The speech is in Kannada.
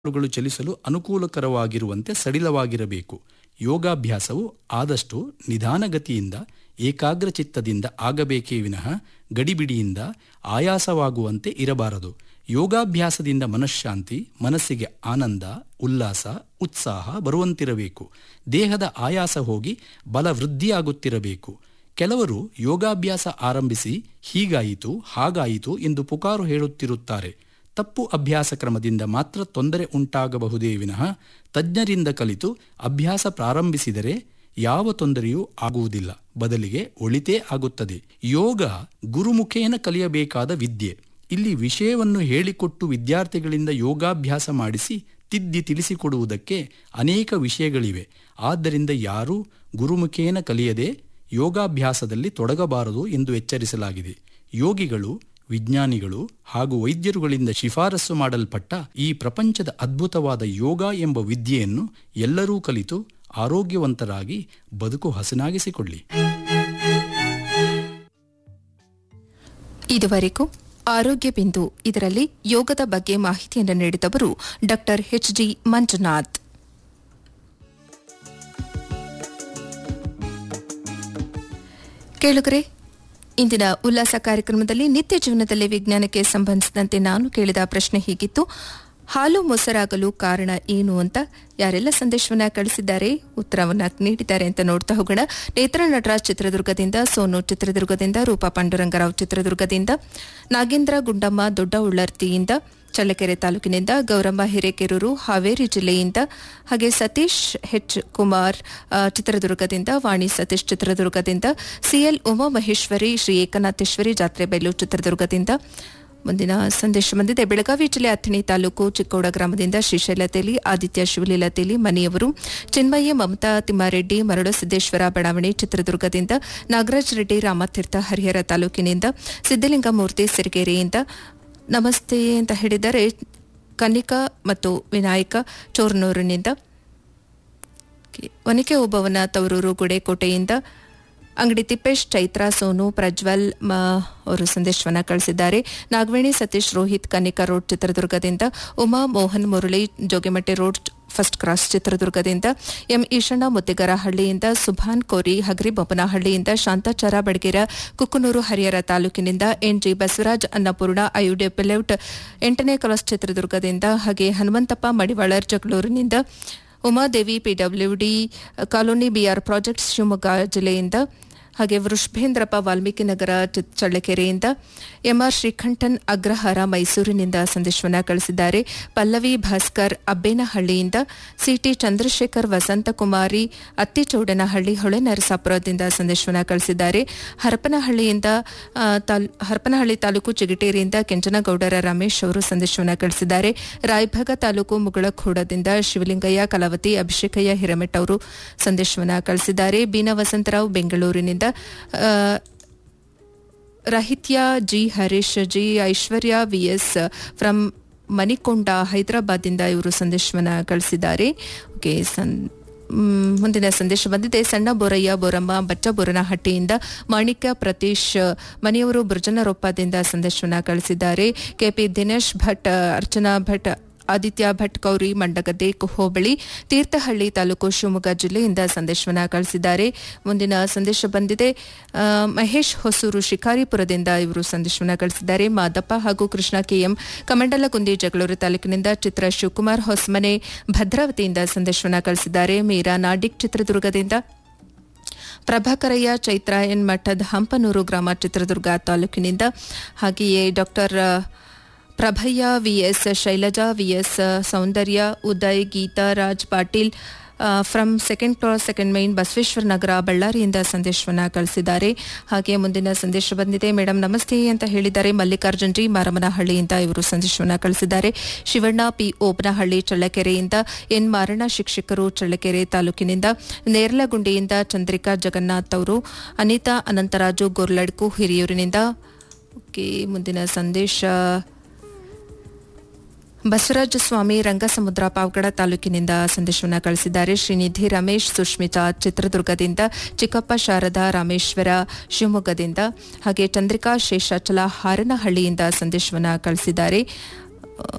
ಕಾಲುಗಳು ಚಲಿಸಲು ಅನುಕೂಲಕರವಾಗಿರುವಂತೆ ಸಡಿಲವಾಗಿರಬೇಕು ಯೋಗಾಭ್ಯಾಸವು ಆದಷ್ಟು ನಿಧಾನಗತಿಯಿಂದ ಏಕಾಗ್ರಚಿತ್ತದಿಂದ ಆಗಬೇಕೇ ವಿನಃ ಗಡಿಬಿಡಿಯಿಂದ ಆಯಾಸವಾಗುವಂತೆ ಇರಬಾರದು ಯೋಗಾಭ್ಯಾಸದಿಂದ ಮನಃಶಾಂತಿ ಮನಸ್ಸಿಗೆ ಆನಂದ ಉಲ್ಲಾಸ ಉತ್ಸಾಹ ಬರುವಂತಿರಬೇಕು ದೇಹದ ಆಯಾಸ ಹೋಗಿ ಬಲ ವೃದ್ಧಿಯಾಗುತ್ತಿರಬೇಕು ಕೆಲವರು ಯೋಗಾಭ್ಯಾಸ ಆರಂಭಿಸಿ ಹೀಗಾಯಿತು ಹಾಗಾಯಿತು ಎಂದು ಪುಕಾರು ಹೇಳುತ್ತಿರುತ್ತಾರೆ ತಪ್ಪು ಅಭ್ಯಾಸ ಕ್ರಮದಿಂದ ಮಾತ್ರ ತೊಂದರೆ ಉಂಟಾಗಬಹುದೇ ವಿನಃ ತಜ್ಞರಿಂದ ಕಲಿತು ಅಭ್ಯಾಸ ಪ್ರಾರಂಭಿಸಿದರೆ ಯಾವ ತೊಂದರೆಯೂ ಆಗುವುದಿಲ್ಲ ಬದಲಿಗೆ ಒಳಿತೇ ಆಗುತ್ತದೆ ಯೋಗ ಗುರುಮುಖೇನ ಕಲಿಯಬೇಕಾದ ವಿದ್ಯೆ ಇಲ್ಲಿ ವಿಷಯವನ್ನು ಹೇಳಿಕೊಟ್ಟು ವಿದ್ಯಾರ್ಥಿಗಳಿಂದ ಯೋಗಾಭ್ಯಾಸ ಮಾಡಿಸಿ ತಿದ್ದಿ ತಿಳಿಸಿಕೊಡುವುದಕ್ಕೆ ಅನೇಕ ವಿಷಯಗಳಿವೆ ಆದ್ದರಿಂದ ಯಾರೂ ಗುರುಮುಖೇನ ಕಲಿಯದೆ ಯೋಗಾಭ್ಯಾಸದಲ್ಲಿ ತೊಡಗಬಾರದು ಎಂದು ಎಚ್ಚರಿಸಲಾಗಿದೆ ಯೋಗಿಗಳು ವಿಜ್ಞಾನಿಗಳು ಹಾಗೂ ವೈದ್ಯರುಗಳಿಂದ ಶಿಫಾರಸು ಮಾಡಲ್ಪಟ್ಟ ಈ ಪ್ರಪಂಚದ ಅದ್ಭುತವಾದ ಯೋಗ ಎಂಬ ವಿದ್ಯೆಯನ್ನು ಎಲ್ಲರೂ ಕಲಿತು ಆರೋಗ್ಯವಂತರಾಗಿ ಬದುಕು ಹಸನಾಗಿಸಿಕೊಳ್ಳಿ ಇದುವರೆಗೂ ಆರೋಗ್ಯ ಬಿಂದು ಇದರಲ್ಲಿ ಯೋಗದ ಬಗ್ಗೆ ಮಾಹಿತಿಯನ್ನು ನೀಡಿದವರು ಡಾಕ್ಟರ್ ಎಚ್ ಜಿ ಮಂಜುನಾಥ್ ಕೇಳುಗರೆ ಇಂದಿನ ಉಲ್ಲಾಸ ಕಾರ್ಯಕ್ರಮದಲ್ಲಿ ನಿತ್ಯ ಜೀವನದಲ್ಲಿ ವಿಜ್ಞಾನಕ್ಕೆ ಸಂಬಂಧಿಸಿದಂತೆ ನಾನು ಕೇಳಿದ ಪ್ರಶ್ನೆ ಹೀಗಿತ್ತು ಹಾಲು ಮೊಸರಾಗಲು ಕಾರಣ ಏನು ಅಂತ ಯಾರೆಲ್ಲ ಸಂದೇಶವನ್ನ ಕಳಿಸಿದ್ದಾರೆ ಉತ್ತರವನ್ನ ನೀಡಿದ್ದಾರೆ ಅಂತ ನೋಡ್ತಾ ಹೋಗೋಣ ನೇತ್ರ ನಟರಾಜ್ ಚಿತ್ರದುರ್ಗದಿಂದ ಸೋನು ಚಿತ್ರದುರ್ಗದಿಂದ ರೂಪಾ ಪಾಂಡುರಂಗರಾವ್ ಚಿತ್ರದುರ್ಗದಿಂದ ನಾಗೇಂದ್ರ ಗುಂಡಮ್ಮ ದೊಡ್ಡ ಉಳ್ಳರ್ತಿಯಿಂದ ಚಳ್ಳಕೆರೆ ತಾಲೂಕಿನಿಂದ ಗೌರಮ್ಮ ಹಿರೇಕೆರೂರು ಹಾವೇರಿ ಜಿಲ್ಲೆಯಿಂದ ಹಾಗೆ ಸತೀಶ್ ಹೆಚ್ ಕುಮಾರ್ ಆ, ಚಿತ್ರದುರ್ಗದಿಂದ ವಾಣಿ ಸತೀಶ್ ಚಿತ್ರದುರ್ಗದಿಂದ ಸಿಎಲ್ ಉಮಾ ಮಹೇಶ್ವರಿ ಶ್ರೀ ಏಕನಾಥೇಶ್ವರಿ ಜಾತ್ರೆ ಬೈಲು ಚಿತ್ರದುರ್ಗದಿಂದ ಮುಂದಿನ ಸಂದೇಶ ಬಂದಿದೆ ಬೆಳಗಾವಿ ಜಿಲ್ಲೆ ಅಥಣಿ ತಾಲೂಕು ಚಿಕ್ಕೋಡ ಗ್ರಾಮದಿಂದ ಶ್ರೀಶೈಲ ತೇಲಿ ಆದಿತ್ಯ ಶಿವಲೀಲಾ ತೇಲಿ ಮನೆಯವರು ಚಿನ್ಮಯ್ಯ ಮಮತಾ ತಿಮ್ಮಾರೆಡ್ಡಿ ಮರಳಸಿದ್ದೇಶ್ವರ ಬಡಾವಣೆ ಚಿತ್ರದುರ್ಗದಿಂದ ನಾಗರಾಜ್ ರೆಡ್ಡಿ ರಾಮತೀರ್ಥ ಹರಿಹರ ತಾಲೂಕಿನಿಂದ ಸಿದ್ದಲಿಂಗಮೂರ್ತಿ ಸಿರಿಗೆರೆಯಿಂದ ನಮಸ್ತೆ ಅಂತ ಹೇಳಿದರೆ ಕನಿಕಾ ಮತ್ತು ವಿನಾಯಕ ಚೋರ್ನೂರಿನಿಂದ ಒನಕೆ ಓಬವ್ವನ ತವರೂರು ಗುಡೇಕೋಟೆಯಿಂದ ಅಂಗಡಿ ತಿಪ್ಪೇಶ್ ಚೈತ್ರ ಸೋನು ಪ್ರಜ್ವಲ್ ಮ ಅವರು ಸಂದೇಶವನ್ನ ಕಳಿಸಿದ್ದಾರೆ ನಾಗವೇಣಿ ಸತೀಶ್ ರೋಹಿತ್ ಕನಿಕಾ ರೋಡ್ ಚಿತ್ರದುರ್ಗದಿಂದ Uma Mohan Murali Jogimatte road first cross ಚಿತ್ರದುರ್ಗದಿಂದ ಎಂ ಈಶಣ್ಣ ಮುತ್ತಿಗರಹಳ್ಳಿಯಿಂದ ಸುಭಾನ್ ಕೋರಿ ಹಗರಿಬೊಮ್ಮನಹಳ್ಳಿಯಿಂದ ಶಾಂತಾಚಾರ ಬಡಗೇರ ಕುಕ್ಕನೂರು ಹರಿಹರ ತಾಲೂಕಿನಿಂದ ಎನ್ಜಿ ಬಸವರಾಜ್ ಅನ್ನಪೂರ್ಣ ಅಯುಡೆ ಪಿಲೆೌಟ್ ಎಂಟನೇ ಕ್ರಾಸ್ ಚಿತ್ರದುರ್ಗದಿಂದ ಹಾಗೆ ಹನುಮಂತಪ್ಪ ಮಡಿವಾಳರ್ ಜಗಳೂರಿನಿಂದ Umadevi PWD colony BR projects Shivamogga ಜಿಲ್ಲೆಯಿಂದ ಹಾಗೆ ವೃಷಭೇಂದ್ರಪ್ಪ ವಾಲ್ಮೀಕಿ ನಗರ ಚಿ- ಚಳ್ಳಕೆರೆಯಿಂದ ಎಂಆರ್ ಶ್ರೀಕಂಠನ್ ಅಗ್ರಹಾರ ಮೈಸೂರಿನಿಂದ ಸಂದೇಶವನ್ನ ಕಳಿಸಿದ್ದಾರೆ ಪಲ್ಲವಿ ಭಾಸ್ಕರ್ ಅಬ್ಬೇನಹಳ್ಳಿಯಿಂದ ಸಿಟಿ ಚಂದ್ರಶೇಖರ್ ವಸಂತಕುಮಾರಿ ಅತ್ತಿಚೌಡನಹಳ್ಳಿ ಹೊಳೆನರಸಾಪುರದಿಂದ ಸಂದೇಶವನ್ನ ಕಳಿಸಿದ್ದಾರೆ ಹರಪನಹಳ್ಳಿಯಿಂದ ಆ, ತಾಲ್- ಹರಪನಹಳ್ಳಿ ತಾಲೂಕು ಚಿಗಟೇರಿಯಿಂದ ಕೆಂಚನಗೌಡರ ರಮೇಶ್ ಅವರು ಸಂದೇಶವನ್ನ ಕಳಿಸಿದ್ದಾರೆ ರಾಯಭಾಗ ತಾಲೂಕು ಮುಗಳಖೋಡದಿಂದ ಶಿವಲಿಂಗಯ್ಯ ಕಲಾವತಿ ಅಭಿಷೇಕಯ್ಯ ಹಿರಮೆಟ್ ಅವರು ಸಂದೇಶವನ್ನ ಕಳಿಸಿದ್ದಾರೆ ಬೀನಾ ವಸಂತರಾವ್ ಬೆಂಗಳೂರಿನಿಂದ ಆ, ರಹಿತ್ಯ G Harish G Aishwarya VS from Manikonda ಹೈದರಾಬಾದ್ದಿಂದ ಇವರು ಸಂದೇಶವನ್ನ ಕಳಿಸಿದ್ದಾರೆ ಓಕೆ ಸನ್ ಮ್, ಮುಂದಿನ ಸಂದೇಶ ಬಂದಿದೆ ಸಣ್ಣ ಬೋರಯ್ಯ ಬೋರಮ್ಮ ಬಚ್ಚ ಬೋರನಹಟ್ಟಿಯಿಂದ ಮಾಣಿಕ್ಯ ಪ್ರತೀಶ್ ಮನೆಯವರು ಬೃಜನರೊಪ್ಪದಿಂದ ಸಂದೇಶವನ್ನ ಕಳಿಸಿದ್ದಾರೆ ಕೆಪಿ ದಿನೇಶ್ ಭಟ್ ಅರ್ಚನಾ ಭಟ್ ಆದಿತ್ಯ ಭಟ್ ಗೌರಿ ಮಂಡಗದ್ದೆ ಹೋಬಳಿ ತೀರ್ಥಹಳ್ಳಿ ತಾಲೂಕು ಶಿವಮೊಗ್ಗ ಜಿಲ್ಲೆಯಿಂದ ಸಂದೇಶವನ್ನ ಕಳಿಸಿದ್ದಾರೆ ಮುಂದಿನ ಸಂದೇಶ ಬಂದಿದೆ ಆ, ಮಹೇಶ್ ಹೊಸೂರು ಶಿಕಾರಿಪುರದಿಂದ ಇವರು ಸಂದೇಶವನ್ನ ಕಳಿಸಿದ್ದಾರೆ ಮಾದಪ್ಪ ಹಾಗೂ ಕೃಷ್ಣ ಕೆಎಂ ಕಮಂಡಲಗುಂದಿ ಜಗಳೂರು ತಾಲೂಕಿನಿಂದ ಚಿತ್ರ ಶಿವಕುಮಾರ್ ಹೊಸಮನೆ ಭದ್ರಾವತಿಯಿಂದ ಸಂದೇಶವನ್ನ ಕಳಿಸಿದ್ದಾರೆ ಮೀರಾ ನಾಡಿಕ್ ಚಿತ್ರದುರ್ಗದಿಂದ ಪ್ರಭಾಕರಯ್ಯ ಚೈತ್ರ ಎನ್ ಮಠದ ಹಂಪನೂರು ಗ್ರಾಮ ಚಿತ್ರದುರ್ಗ ತಾಲೂಕಿನಿಂದ ಹಾಗೆಯೇ doctor Prabhayya VS Shailaja VS Soundarya Uday Geetha Raj Patil from second cross second main Basaveshwara Nagar ಬಳ್ಳಾರಿಯಿಂದ ಸಂದೇಶವನ್ನ ಕಳಿಸಿದ್ದಾರೆ ಹಾಗೆ ಮುಂದಿನ ಸಂದೇಶ ಬಂದಿದೆ ಮೇಡಮ್ ನಮಸ್ತೆ ಅಂತ ಹೇಳಿದ್ದಾರೆ ಮಲ್ಲಿಕಾರ್ಜುನ್ ಜಿ ಮಾರಮನಹಳ್ಳಿಯಿಂದ ಇವರು ಸಂದೇಶವನ್ನ ಕಳಿಸಿದ್ದಾರೆ ಶಿವಣ್ಣ ಪಿ ಓಬನಹಳ್ಳಿ ಚಳ್ಳಕೆರೆಯಿಂದ ಎನ್ ಮಾರಣ ಶಿಕ್ಷಕರು ಚಳ್ಳಕೆರೆ ತಾಲೂಕಿನಿಂದ ನೇರ್ಲಗುಂಡಿಯಿಂದ ಚಂದ್ರಿಕಾ ಜಗನ್ನಾಥ್ ಅವರು ಅನಿತಾ ಅನಂತರಾಜು ಗೊರ್ಲಡ್ಕು ಹಿರಿಯೂರಿನಿಂದ ಓಕೆ ಮುಂದಿನ ಸಂದೇಶ ಬಸವರಾಜ ಸ್ವಾಮಿ ರಂಗಸಮುದ್ರ ಪಾವಗಡ ತಾಲೂಕಿನಿಂದ ಸಂದೇಶವನ್ನ ಕಳಿಸಿದ್ದಾರೆ ಶ್ರೀನಿಧಿ ರಮೇಶ್ ಸುಷ್ಮಿತಾ ಚಿತ್ರದುರ್ಗದಿಂದ ಚಿಕ್ಕಪ್ಪ ಶಾರದಾ ರಾಮೇಶ್ವರ ಶಿವಮೊಗ್ಗದಿಂದ ಹಾಗೆ ಚಂದ್ರಿಕಾ ಶೇಷಾಚಲ ಹಾರನಹಳ್ಳಿಯಿಂದ ಸಂದೇಶವನ್ನ ಕಳಿಸಿದ್ದಾರೆ